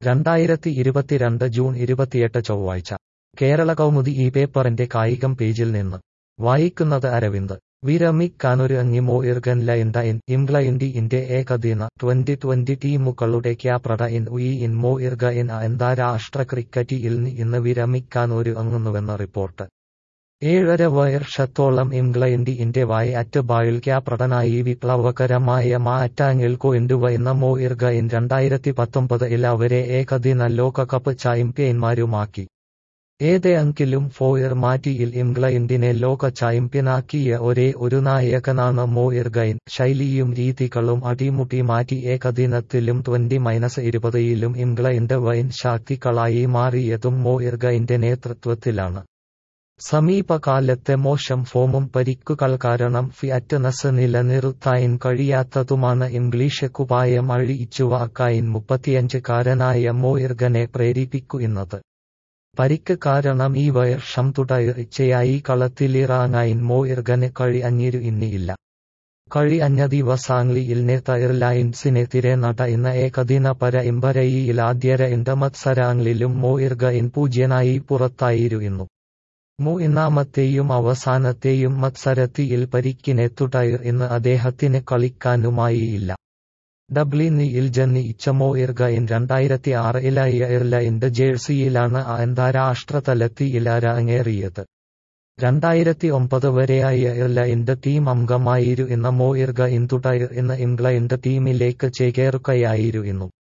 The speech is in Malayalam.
രണ്ടായിരത്തി ഇരുപത്തിരണ്ട് ജൂൺ ഇരുപത്തിയെട്ട് ചൊവ്വാഴ്ച കേരള കൗമുദി ഈ പേപ്പറിന്റെ കായികം പേജിൽ നിന്ന് വായിക്കുന്നത് അരവിന്ദ് വിരമിക്കാനൊരു അങ്ങിമോ ഇർഗൻ ലൈൻഡ ഇൻ ഇംഗ്ലണ്ടിന്റെ ഏകദിന ട്വന്റി ട്വന്റി ടീമുകളുടെ ക്യാപ്രട ഇൻ ഉയി ഇൻ മോ ഇർഗ ഇൻ അന്താരാഷ്ട്ര ക്രിക്കറ്റിൽ ഇന്ന് വിരമിക്കാൻ ഒരു അങ്ങുന്നുവെന്ന റിപ്പോർട്ട് ഏഴര വർഷത്തോളം ഇംഗ്ലണ്ടിന്റെ വായി അറ്റ് ബായിൽ ക്യാപ്രടനായി വിപ്ലവകരമായ മാറ്റാങ്ങിൽ കൊണ്ടുവന്ന മോ ഇർഗ ഇൻ രണ്ടായിരത്തി പത്തൊമ്പതിൽ അവരെ ഏകദിന ലോകകപ്പ് ചാമ്പ്യന്മാരുമാക്കി ഏതെങ്കിലും ഫോയർ മാറ്റിയിൽ ഇംഗ്ലണ്ടിനെ ലോക ചാമ്പ്യനാക്കിയ ഒരേ ഒരു നായകനാണ് മോ ഇർഗൈൻ ശൈലിയും രീതികളും അടിമുട്ടി മാറ്റി ഏകദിനത്തിലും ട്വന്റി മൈനസ് ഇരുപതിലും ഇംഗ്ലണ്ട് വൈൻ ശാക്തികളായി മാറിയതും മോ ഇർഗൈന്റെ നേതൃത്വത്തിലാണ് സമീപകാലത്തെ മോശം ഫോമും പരിക്കുകൾ കാരണം ഫിയറ്റ്നസ് നിലനിർത്താൻ കഴിയാത്തതുമാണ് ഇംഗ്ലീഷ് കുപായം അഴിച്ചുവാക്കാൻ മുപ്പത്തിയഞ്ചുകാരനായ മോ ഇർഗനെ പ്രേരിപ്പിക്കുന്നത് പരിക്ക് കാരണം ഈ വർഷം തുടർച്ചയായി കളത്തിലിറാങ്ങാൻ മോ ഇർഗന് കഴിയഞ്ഞിരു ഇന്നിയില്ല കഴിഞ്ഞ ദിവസങ്ങളിൽ നെതർലൈൻഡ്സിനെതിരെ നടന്ന ഏകദിന പരമ്പരയിൽ ആദ്യ രണ്ട് മത്സരങ്ങളിലും മോ ഇർഗൻ പൂജ്യനായി പുറത്തായിരുന്നു മൂന്നാമത്തെയും അവസാനത്തെയും മത്സരത്തിൽ പരിക്കിനെ തുടർന്ന് അദ്ദേഹത്തിന് കളിക്കാനുമായില്ല ഡബ്ലിനിൽ ജനിച്ച മോ ഇർഗൈൻ രണ്ടായിരത്തി ആറിൽ അയർലൻഡ് ജേഴ്സിയിലാണ് അന്താരാഷ്ട്ര തലത്തിൽ അരങ്ങേറിയത് രണ്ടായിരത്തി ഒമ്പത് വരെ അയർലൻഡ് ടീം അംഗമായിരുന്നു മോ ഇർഗൈൻ തുടർന്ന് ഇംഗ്ലണ്ട് ടീമിലേക്ക് ചേക്കേറുകയായിരുന്നു